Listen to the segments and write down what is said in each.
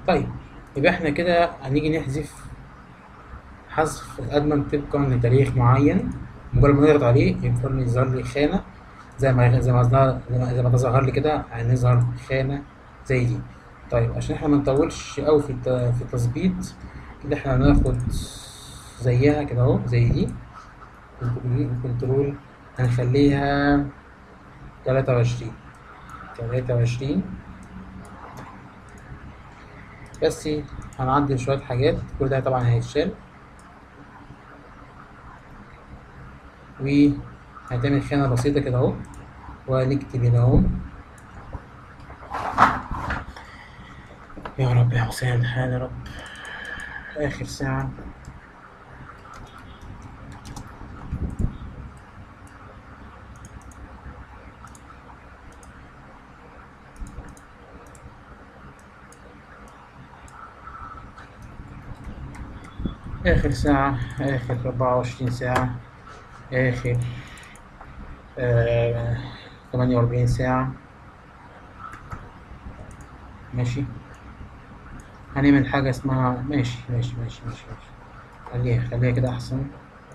طيب يبقى احنا كده هنيجي نحذف حذف الادمن طبقا لتاريخ معين مجرد ما نضغط عليه يفضل يظهر لي خانه زي ما زي ما ظهر زي ما- زي ما تظهر لي كده هنظهر خانه زي دي طيب عشان احنا ما نطولش قوي في الت- في التظبيط كده احنا هناخد زيها كده اهو زي دي الكنترول هنخليها تلاتة وعشرين تلاتة وعشرين بس هنعدل شوية حاجات كل ده طبعا هيتشال وهتعمل خانة بسيطة كده اهو ونكتب هنا اهو يا رب يا حسين الحال يا رب آخر ساعة آخر ساعة آخر أربعة وعشرين ساعة آخر ثمانية وأربعين ساعة ماشي هنعمل حاجة اسمها ماشي ماشي ماشي ماشي ماشي خليها خليها كده أحسن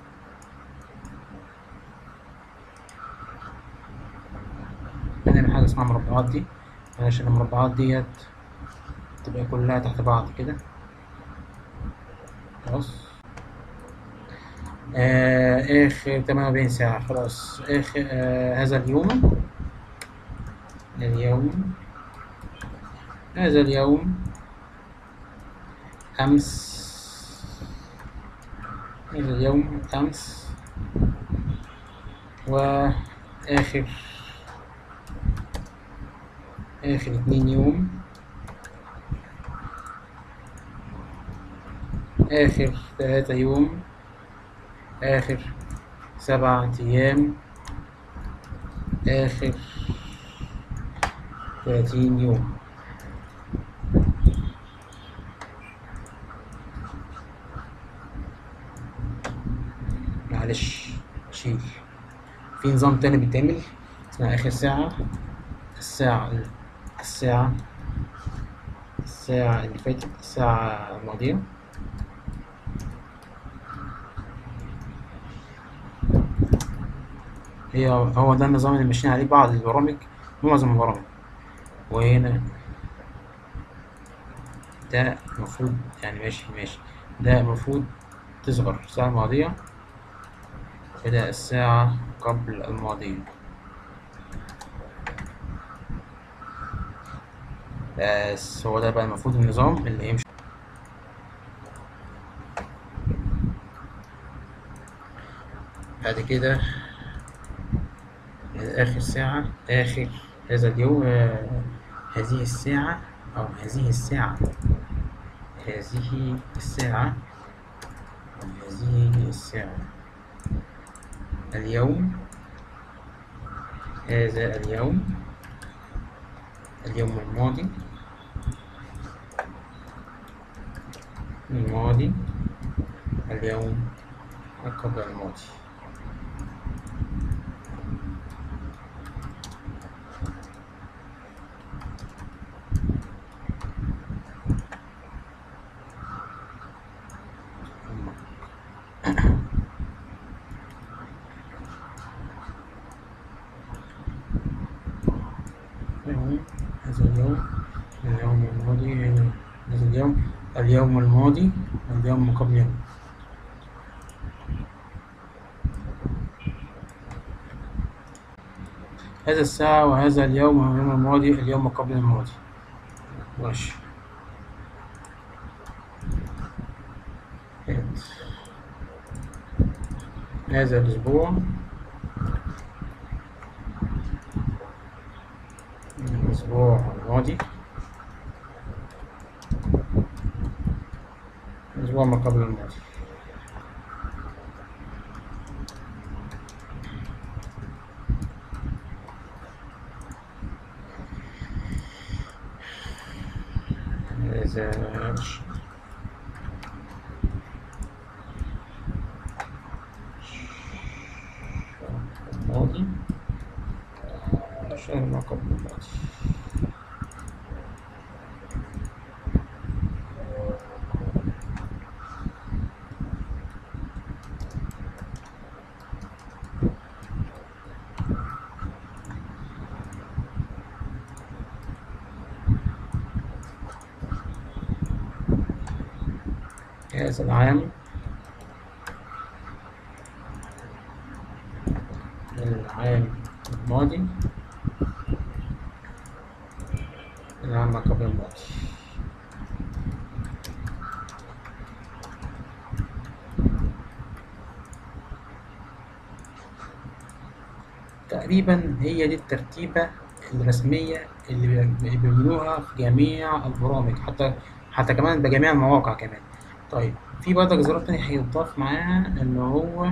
هنعمل حاجة اسمها مربعات دي عشان المربعات ديت تبقى كلها تحت بعض كده خلاص آه آخر 48 ساعة خلاص آخر آه هذا اليوم اليوم هذا اليوم أمس هذا اليوم أمس وآخر آخر اتنين يوم آخر ثلاثة يوم آخر سبعة أيام آخر ثلاثين يوم معلش شيل في نظام تاني بيتعمل اسمها آخر ساعة الساعة الساعة الساعة اللي فاتت الساعة الماضية هي هو ده النظام اللي ماشيين عليه بعض البرامج معظم البرامج وهنا ده المفروض يعني ماشي ماشي ده المفروض تصغر الساعة الماضية كده الساعة قبل الماضية بس هو ده بقى المفروض النظام اللي يمشي بعد كده آخر ساعة آخر هذا اليوم آه، هذه الساعة أو هذه الساعة هذه الساعة أو هذه الساعة اليوم هذا اليوم اليوم الماضي الماضي اليوم قبل الماضي اليوم هذا اليوم اليوم الماضي هذا اليوم اليوم الماضي اليوم قبل يوم هذا الساعة وهذا اليوم اليوم الماضي اليوم قبل الماضي ماشي هذا الأسبوع الأسبوع الماضي الأسبوع ما قبل الماضي هذا الماضي الشهر ما قبل الماضي هذا العام العام الماضي العام ما قبل الماضي تقريبا هي دي الترتيبة الرسمية اللي بي- بيعملوها في جميع البرامج حتى حتى كمان بجميع المواقع كمان طيب في برضك زرار تاني هيضاف معاها ان هو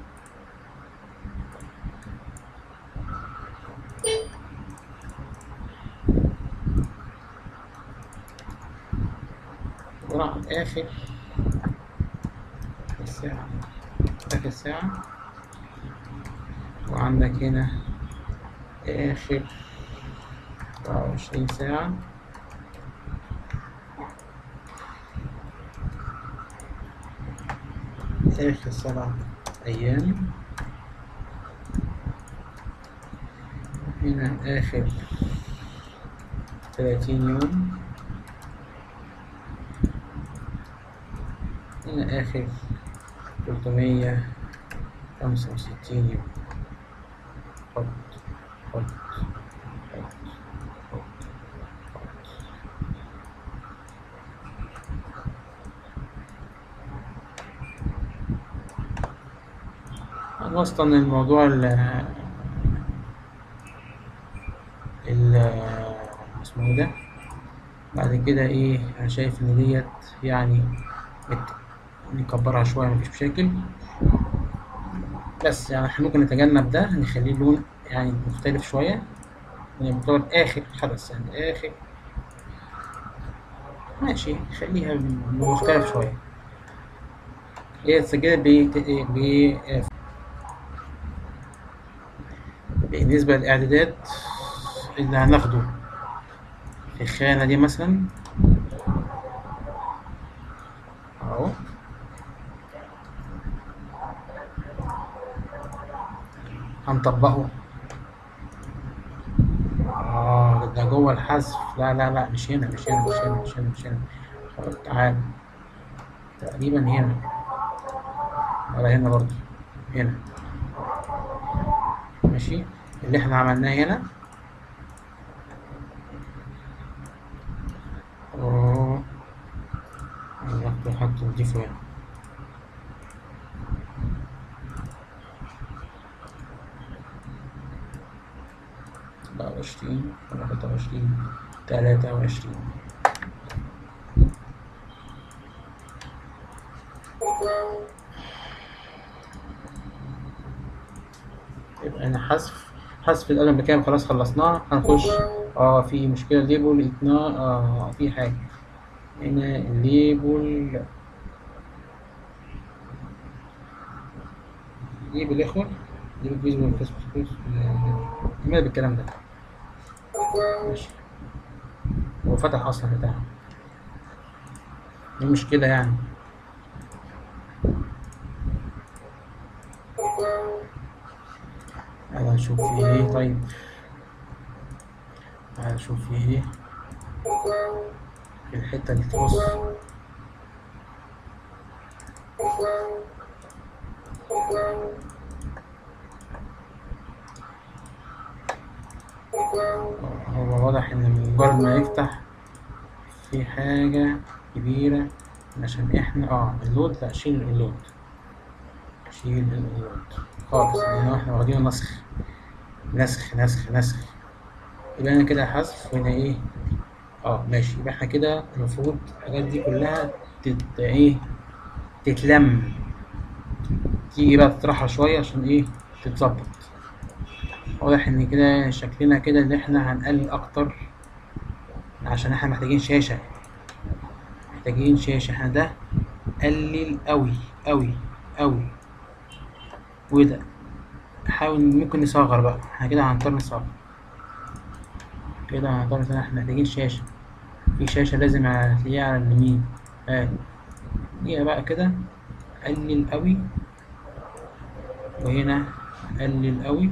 راح آخر الساعة آخر ساعة وعندك هنا آخر أربعة وعشرين ساعة آخر سبع أيام هنا آخر ثلاثين يوم هنا آخر تلتمية خمسة وستين يوم حط حط حط حط حط خلصت من الموضوع ال ال اسمه إيه ده بعد كده ايه انا شايف ان ديت يعني بت- نكبرها شوية مفيش مشاكل بس يعني احنا ممكن نتجنب ده نخليه لون يعني مختلف شوية يعني يعتبر آخر حدث يعني آخر ماشي خليها مختلف شوية هي اتسجلت ب ب بالنسبة للإعدادات اللي هناخده في الخانة دي مثلا أهو هنطبقه آه ده جوه الحذف لا لا لا مش هنا مش هنا مش هنا مش هنا مش هنا طب تعال تقريبا هنا ولا هنا برضه هنا ماشي اللي احنا عملناه هنا اه ناخده حطه نضيفه هنا أربعة وعشرين واحد وعشرين تلاتة وعشرين يبقى أنا حذف حذف القلم بكام خلاص خلصناه هنخش اه في مشكلة ليبل اتنا اه في حاجة هنا الليبل ليبل يا اخوان ليبل فيزبل فيسبوك ماذا بالكلام ده ماشي هو فتح اصلا بتاعه ايه المشكلة يعني تعالى نشوف فيه ايه طيب تعالى نشوف فيه ايه في الحتة اللي تخص هو واضح ان مجرد ما يفتح في حاجة كبيرة عشان احنا اه اللود لا شيل اللود شيل اللود خالص لان احنا واخدينه نسخ نسخ نسخ نسخ يبقى انا كده حذف وهنا ايه اه ماشي يبقى احنا كده المفروض الحاجات دي كلها تت ايه تتلم تيجي بقى تطرحها شوية عشان ايه تتظبط واضح ان كده شكلنا كده ان احنا هنقلل اكتر عشان احنا محتاجين شاشة محتاجين شاشة احنا ده قلل قوي قوي قوي وده حاول ممكن نصغر بقى احنا كده هنضطر نصغر كده هنضطر نصغر احنا محتاجين شاشة في شاشة لازم هتلاقيها على اليمين اه دي بقى كده قلل قوي وهنا قلل قوي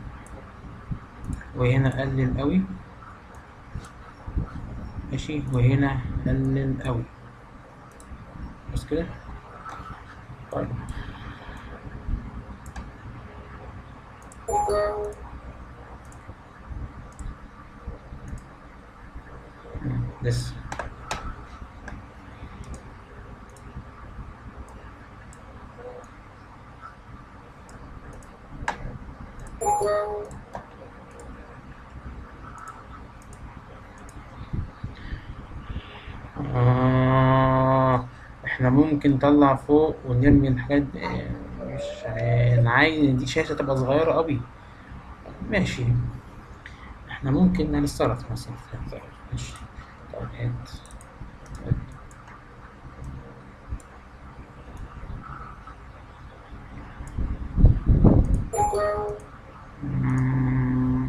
وهنا قلل قوي ماشي وهنا قلل قوي بس كده طيب مم، لسه آه احنا ممكن نطلع فوق ونرمي الحاجات دي. آه، مش انا عايز دي شاشة تبقى صغيرة قوي ماشي احنا ممكن نتصرف مثلا في هذا. ماشي طيب هات هات. مم،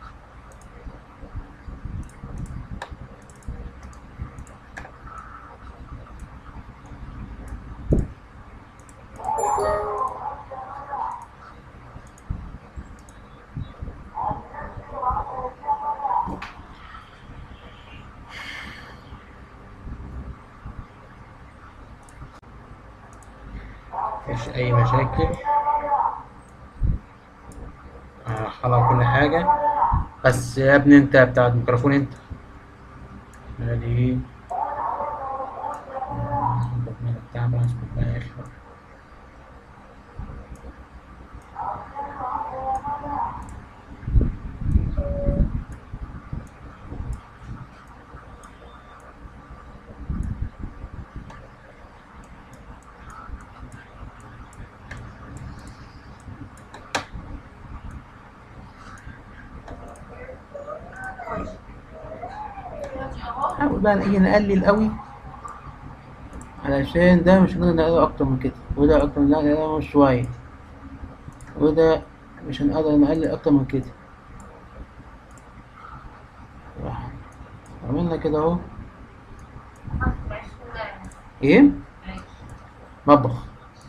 مفيش أي مشاكل آه، خلاص كل حاجة بس يا ابني انت بتاع الميكروفون انت ادي بتاع بقى اسمه بقى يا اخي حاول بقى ايه نقلل قوي علشان ده مش هنقدر نقلله اكتر من كده وده اكتر من ده مش شوية وده مش هنقدر نقلل اكتر من كده راح. عملنا كده اهو ايه مطبخ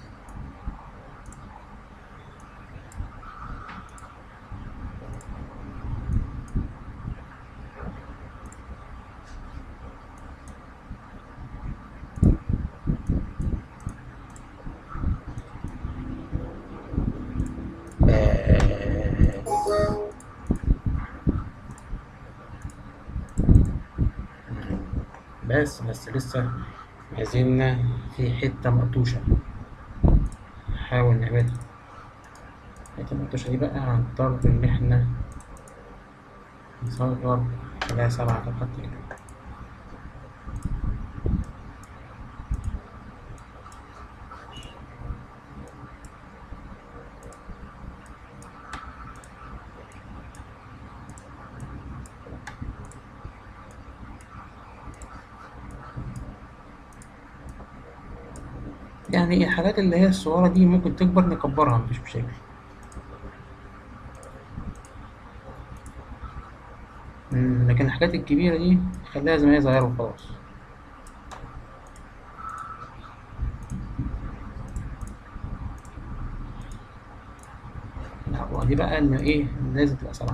بس بس بس لسه ما زلنا في حتة مقطوشة نحاول نعملها الحتة المقطوشة دي بقى هنضطر إن إحنا نصغر خليها سبعة طبقات كده يعني الحاجات اللي هي الصغيرة دي ممكن تكبر نكبرها مفيش مشاكل مم، لكن الحاجات الكبيرة دي خليها زي ما هي صغيرة وخلاص لا ودي بقى إن إيه لازم تبقى سبعة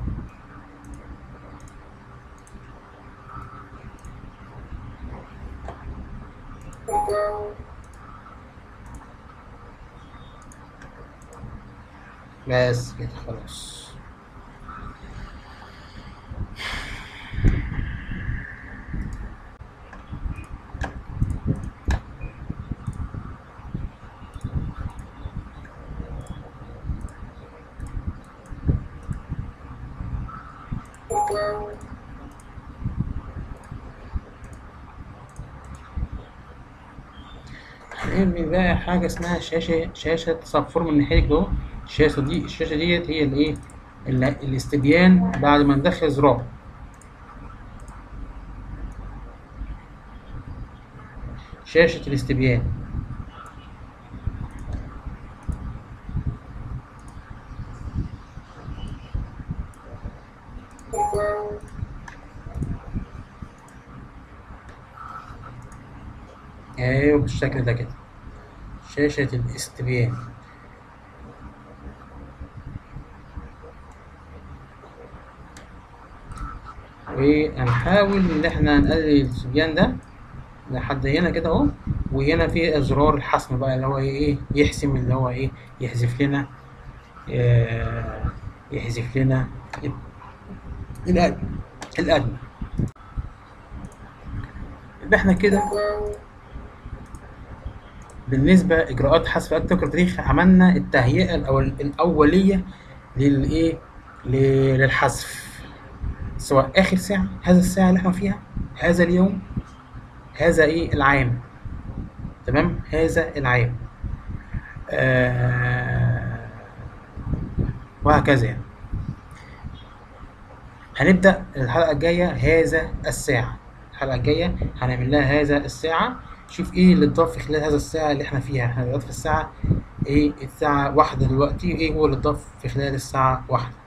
بس كده خلاص هنعمل بقى حاجة اسمها شاشة شاشة تصفر من ناحية جوه الشاشة دي الشاشة ديت هي الإيه ال- الاستبيان بعد ما ندخل زرار شاشة الاستبيان ايوه بالشكل ده كده شاشة الاستبيان وهنحاول ان احنا نقلل الاستبيان ده لحد هنا كده اهو وهنا في زرار الحسم بقى اللي هو ايه يحسم اللي هو ايه يحذف لنا آه يحذف لنا الأدنى الأدنى يبقى احنا كده بالنسبة إجراءات حذف أكتر تاريخ عملنا التهيئة الأول الأولية للإيه ل- للحذف سواء آخر ساعة هذا الساعة اللي احنا فيها هذا اليوم هذا إيه العام تمام هذا العام آه وهكذا يعني هنبدأ الحلقة الجاية هذا الساعة الحلقة الجاية هنعمل لها هذا الساعة شوف ايه اللي اتضاف في خلال هذا الساعة اللي احنا فيها احنا دلوقتي في الساعة ايه الساعة واحدة دلوقتي ايه هو اللي اتضاف في خلال الساعة واحدة